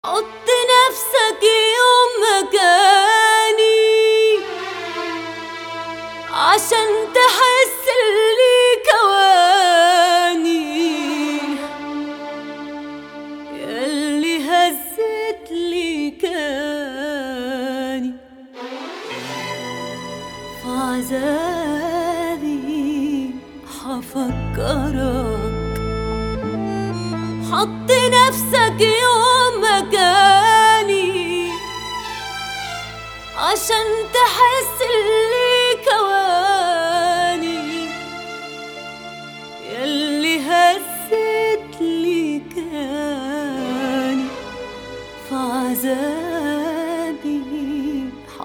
حط نفسك يوم مكاني عشان تحس اللي كواني ياللي هزت لي كاني في عذابي حفكرك حط نفسك يوم مكاني عشان تحس